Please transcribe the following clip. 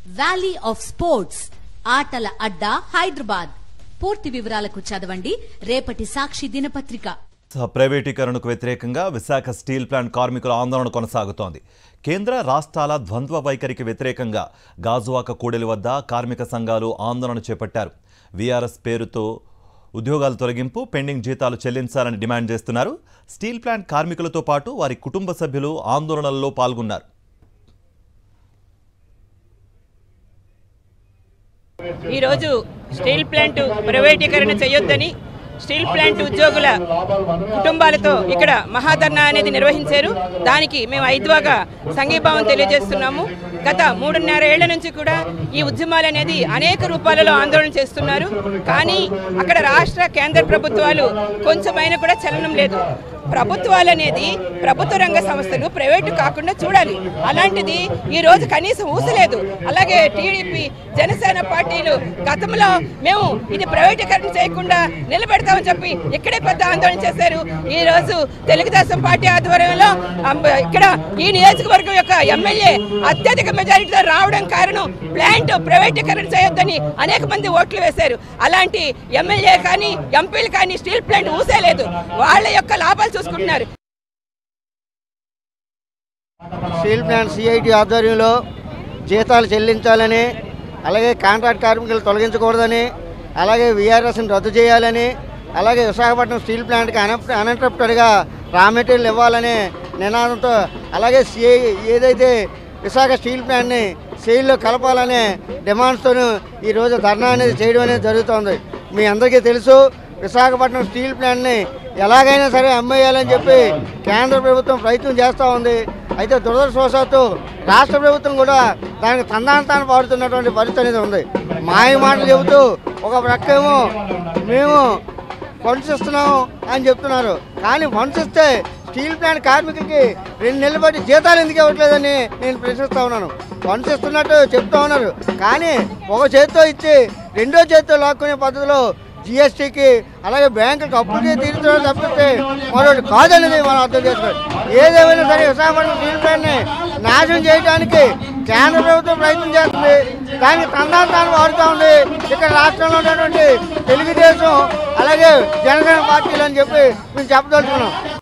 valley of sports ఆటల అడ్డా హైదరాబాద్ పూర్తి వివరాలకు చదవండి రేపటి సాక్షి దినపత్రిక ప్రైవేటీకరణకు వ్యతిరేకంగా విశాఖ స్టీల్ ప్లాంట్ కార్మికుల ఆందోళన కొనసాగుతోంది కేంద్ర రాష్ట్రాల ద్వంద్వ వైఖరికి వ్యతిరేకంగా గాజువాక కూడలి వద్ద కార్మిక సంఘాలు ఆందోళన చేపట్టారు వీఆర్ఎస్ పేరుతో ఉద్యోగాల తొలగింపు పెండింగ్ జీతాలు చెల్లించాలని డిమాండ్ చేస్తున్నారు స్టీల్ ప్లాంట్ కార్మికులతో పాటు వారి కుటుంబ సభ్యులు ఆందోళనల్లో పాల్గొన్నారు ఈరోజు స్టీల్ ప్లాంట్ ప్రైవేటీకరణ చేయొద్దని స్టీల్ ప్లాంట్ ఉద్యోగుల కుటుంబాలతో ఇక్కడ మహాధర్నా అనేది నిర్వహించారు దానికి మేము ఐద్వాగా సంఘీభావం తెలియజేస్తున్నాము గత మూడున్నర ఏళ్ల నుంచి కూడా ఈ ఉద్యమాలు అనేది అనేక రూపాలలో ఆందోళన చేస్తున్నారు కానీ అక్కడ రాష్ట్ర కేంద్ర ప్రభుత్వాలు కొంచెమైనా కూడా చలనం లేదు ప్రభుత్వాలు అనేది ప్రభుత్వ రంగ సంస్థలు ప్రైవేటు కాకుండా చూడాలి అలాంటిది ఈ రోజు కనీసం ఊసలేదు అలాగే టీడీపీ జనసేన పార్టీలు గతంలో మేము ఇది ప్రైవేటీకరణ చేయకుండా నిలబెడతామని చెప్పి ఇక్కడే పెద్ద ఆందోళన చేశారు ఈ రోజు తెలుగుదేశం పార్టీ ఆధ్వర్యంలో అంబ- ఇక్కడ ఈ నియోజకవర్గం యొక్క ఎమ్మెల్యే అత్యధిక మెజారిటీతో రావడం కారణం ప్లాంట్ ప్రైవేటీకరణ చేయొద్దని అనేక మంది ఓట్లు వేశారు అలాంటి ఎమ్మెల్యే కానీ ఎంపీలు కానీ స్టీల్ ప్లాంట్ ఊసేలేదు వాళ్ళ యొక్క లాభాలు చూసుకుంటున్నారు స్టీల్ ప్లాంట్ సిఐటి ఆధ్వర్యంలో జీతాలు చెల్లించాలని అలాగే కాంట్రాక్ట్ కార్మికులు తొలగించకూడదని అలాగే విఆర్ఎస్ని రద్దు చేయాలని అలాగే విశాఖపట్నం స్టీల్ ప్లాంట్కి అన అన్ఇంటరప్టెడ్గా రా మెటీరియల్ ఇవ్వాలనే నినాదంతో అలాగే సిఐ ఏదైతే విశాఖ స్టీల్ ప్లాంట్ని సెయిల్లో కలపాలనే డిమాండ్స్తోనూ ఈరోజు ధర్నా అనేది చేయడం అనేది జరుగుతోంది మీ అందరికీ తెలుసు విశాఖపట్నం స్టీల్ ప్లాంట్ని ఎలాగైనా సరే అమ్మేయాలని చెప్పి కేంద్ర ప్రభుత్వం ప్రయత్నం చేస్తూ ఉంది అయితే దురదృష్టవశాత్తు రాష్ట్ర ప్రభుత్వం కూడా దానికి తందాంతాన్ని పాడుతున్నటువంటి పరిస్థితి అనేది ఉంది మాయ మాటలు చెబుతూ ఒక ప్రక్కేమో మేము ఫండ్స్ ఇస్తున్నాము అని చెప్తున్నారు కానీ ఫండ్స్ ఇస్తే స్టీల్ ప్లాంట్ కార్మికులకి రెండు నెలల బట్టి జీతాలు ఎందుకు ఇవ్వట్లేదని నేను ప్రశ్నిస్తా ఉన్నాను ఫండ్స్ ఇస్తున్నట్టు చెప్తా ఉన్నారు కానీ ఒక చేతితో ఇచ్చి రెండో చేతితో లాక్కునే పద్ధతిలో జిఎస్టీకి అలాగే బ్యాంకులకు అప్పులు తీర్చడం తప్పిస్తే మరొకటి కాదనేది మనం అర్థం చేసుకోవాలి ఏదేమైనా సరే విశాఖపట్నం స్టీల్ ప్లాంట్ని నాశనం చేయడానికి కేంద్ర ప్రభుత్వం ప్రయత్నం చేస్తుంది దానికి తందాన్ని వాడుతూ ఉంది ఇక్కడ రాష్ట్రంలో ఉన్నటువంటి తెలుగుదేశం అలాగే జనసేన పార్టీలు అని చెప్పి మేము చెప్పదలుచుకున్నాం